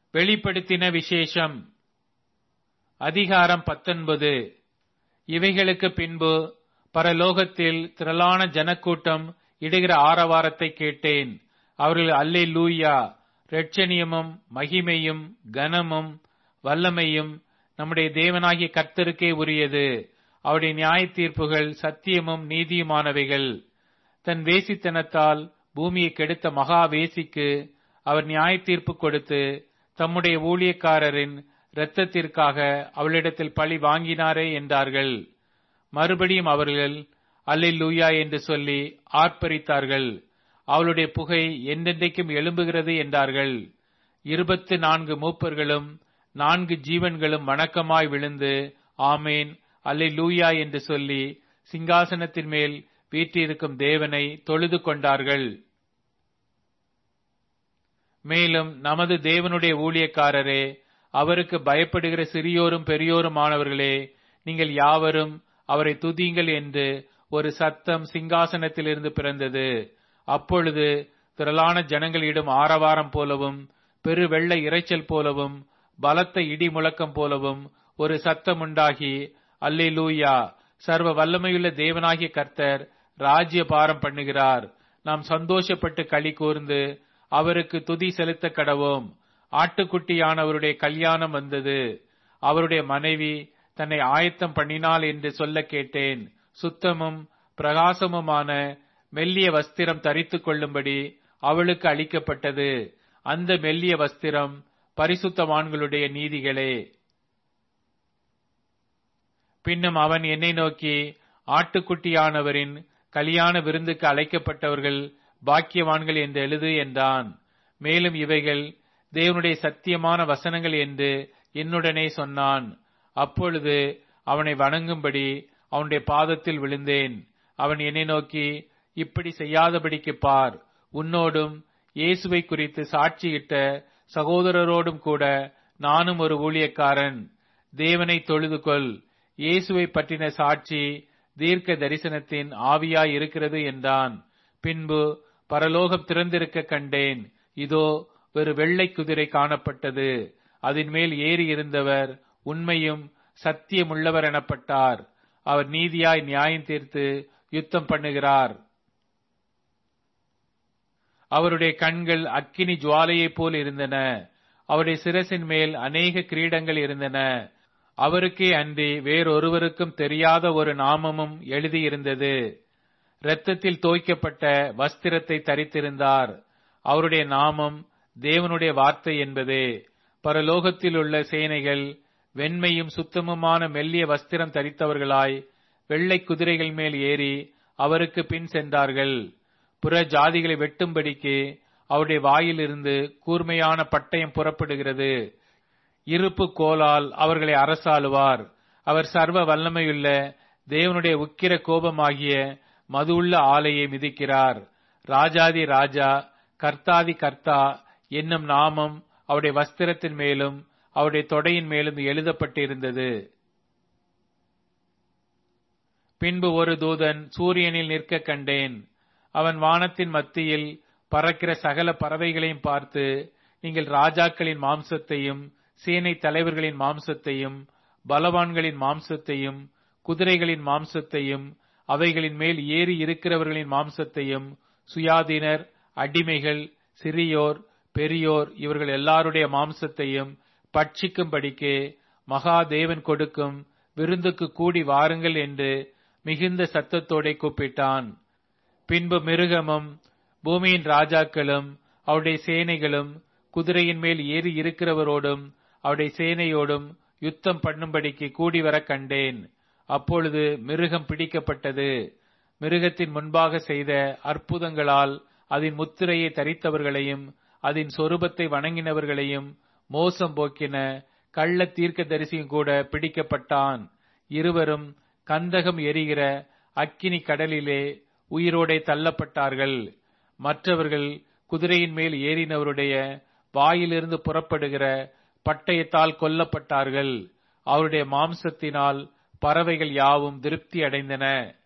வெளிப்படுத்தின விசேஷம் அதிகாரம் பத்தொன்பது இவைகளுக்கு பின்பு பரலோகத்தில் திரளான ஜனக்கூட்டம் இடுகிற ஆரவாரத்தை கேட்டேன் அவர்கள் அல்லே லூயா ரட்சணியமும் மகிமையும் கனமும் வல்லமையும் நம்முடைய தேவனாகிய கர்த்தருக்கே உரியது அவருடைய நியாய தீர்ப்புகள் சத்தியமும் நீதியுமானவைகள் தன் வேசித்தனத்தால் பூமியை கெடுத்த மகா வேசிக்கு அவர் நியாய தீர்ப்பு கொடுத்து தம்முடைய ஊழியக்காரரின் இரத்தத்திற்காக அவளிடத்தில் பழி வாங்கினாரே என்றார்கள் மறுபடியும் அவர்கள் அல்லேலூயா என்று சொல்லி ஆர்ப்பரித்தார்கள் அவளுடைய புகை என்றென்றைக்கும் எழும்புகிறது என்றார்கள் இருபத்து நான்கு மூப்பர்களும் நான்கு ஜீவன்களும் வணக்கமாய் விழுந்து ஆமேன் அல்லேலூயா என்று சொல்லி சிங்காசனத்தின் மேல் வீற்றிருக்கும் தேவனை தொழுது கொண்டார்கள் மேலும் நமது தேவனுடைய ஊழியக்காரரே அவருக்கு பயப்படுகிற சிறியோரும் பெரியோருமானவர்களே நீங்கள் யாவரும் அவரை துதியுங்கள் என்று ஒரு சத்தம் சிங்காசனத்திலிருந்து பிறந்தது அப்பொழுது திரளான ஜனங்களிடம் ஆரவாரம் போலவும் பெரு வெள்ள இரைச்சல் போலவும் பலத்த இடி முழக்கம் போலவும் ஒரு சத்தம் உண்டாகி அல்லே லூயா சர்வ வல்லமையுள்ள தேவனாகிய கர்த்தர் ராஜ்ய பாரம் பண்ணுகிறார் நாம் சந்தோஷப்பட்டு களி கூர்ந்து அவருக்கு துதி செலுத்த கடவோம் ஆட்டுக்குட்டியானவருடைய கல்யாணம் வந்தது அவருடைய மனைவி தன்னை ஆயத்தம் பண்ணினாள் என்று சொல்ல கேட்டேன் சுத்தமும் பிரகாசமுமான மெல்லிய வஸ்திரம் தரித்துக் கொள்ளும்படி அவளுக்கு அளிக்கப்பட்டது அந்த மெல்லிய வஸ்திரம் பரிசுத்தவான்களுடைய நீதிகளே பின்னும் அவன் என்னை நோக்கி ஆட்டுக்குட்டியானவரின் கல்யாண விருந்துக்கு அழைக்கப்பட்டவர்கள் பாக்கியவான்கள் என்று எழுது என்றான் மேலும் இவைகள் தேவனுடைய சத்தியமான வசனங்கள் என்று என்னுடனே சொன்னான் அப்பொழுது அவனை வணங்கும்படி அவனுடைய பாதத்தில் விழுந்தேன் அவன் என்னை நோக்கி இப்படி செய்யாதபடிக்கு பார் உன்னோடும் இயேசுவை குறித்து சாட்சியிட்ட சகோதரரோடும் கூட நானும் ஒரு ஊழியக்காரன் தேவனை தொழுது கொள் இயேசுவை பற்றின சாட்சி தீர்க்க தரிசனத்தின் ஆவியாய் இருக்கிறது என்றான் பின்பு பரலோகம் திறந்திருக்க கண்டேன் இதோ ஒரு வெள்ளை குதிரை காணப்பட்டது அதன் மேல் ஏறி இருந்தவர் உண்மையும் சத்தியமுள்ளவர் எனப்பட்டார் அவர் நீதியாய் நியாயம் தீர்த்து யுத்தம் பண்ணுகிறார் அவருடைய கண்கள் அக்கினி ஜுவாலையைப் போல் இருந்தன அவருடைய சிரசின் மேல் அநேக கிரீடங்கள் இருந்தன அவருக்கே அன்றி வேறொருவருக்கும் தெரியாத ஒரு நாமமும் எழுதியிருந்தது இரத்தத்தில் தோய்க்கப்பட்ட வஸ்திரத்தை தரித்திருந்தார் அவருடைய நாமம் தேவனுடைய வார்த்தை என்பதே பரலோகத்தில் உள்ள சேனைகள் வெண்மையும் சுத்தமுமான மெல்லிய வஸ்திரம் தரித்தவர்களாய் வெள்ளை குதிரைகள் மேல் ஏறி அவருக்கு பின் சென்றார்கள் புற ஜாதிகளை வெட்டும்படிக்கு அவருடைய வாயிலிருந்து கூர்மையான பட்டயம் புறப்படுகிறது இருப்பு கோலால் அவர்களை அரசாளுவார் அவர் சர்வ வல்லமையுள்ள தேவனுடைய உக்கிர கோபமாகிய மதுவுள்ள ஆலையை மிதிக்கிறார் ராஜாதி ராஜா கர்த்தாதி கர்த்தா என்னும் நாமம் அவருடைய வஸ்திரத்தின் மேலும் அவருடைய தொடையின் மேலும் எழுதப்பட்டிருந்தது பின்பு ஒரு தூதன் சூரியனில் நிற்க கண்டேன் அவன் வானத்தின் மத்தியில் பறக்கிற சகல பறவைகளையும் பார்த்து நீங்கள் ராஜாக்களின் மாம்சத்தையும் சேனை தலைவர்களின் மாம்சத்தையும் பலவான்களின் மாம்சத்தையும் குதிரைகளின் மாம்சத்தையும் அவைகளின் மேல் ஏறி இருக்கிறவர்களின் மாம்சத்தையும் சுயாதீனர் அடிமைகள் சிறியோர் பெரியோர் இவர்கள் எல்லாருடைய மாம்சத்தையும் பட்சிக்கும்படிக்கு மகாதேவன் கொடுக்கும் விருந்துக்கு கூடி வாருங்கள் என்று மிகுந்த சத்தத்தோட கூப்பிட்டான் பின்பு மிருகமும் பூமியின் ராஜாக்களும் அவருடைய சேனைகளும் குதிரையின் மேல் ஏறி இருக்கிறவரோடும் அவருடைய சேனையோடும் யுத்தம் பண்ணும்படிக்கு கூடி வர கண்டேன் அப்பொழுது மிருகம் பிடிக்கப்பட்டது மிருகத்தின் முன்பாக செய்த அற்புதங்களால் அதன் முத்திரையை தரித்தவர்களையும் அதன் சொரூபத்தை வணங்கினவர்களையும் மோசம் போக்கின கள்ள தீர்க்க தரிசியும் கூட பிடிக்கப்பட்டான் இருவரும் கந்தகம் எரிகிற அக்கினி கடலிலே உயிரோடே தள்ளப்பட்டார்கள் மற்றவர்கள் குதிரையின் மேல் ஏறினவருடைய வாயிலிருந்து புறப்படுகிற பட்டயத்தால் கொல்லப்பட்டார்கள் அவருடைய மாம்சத்தினால் பறவைகள் யாவும் திருப்தி அடைந்தன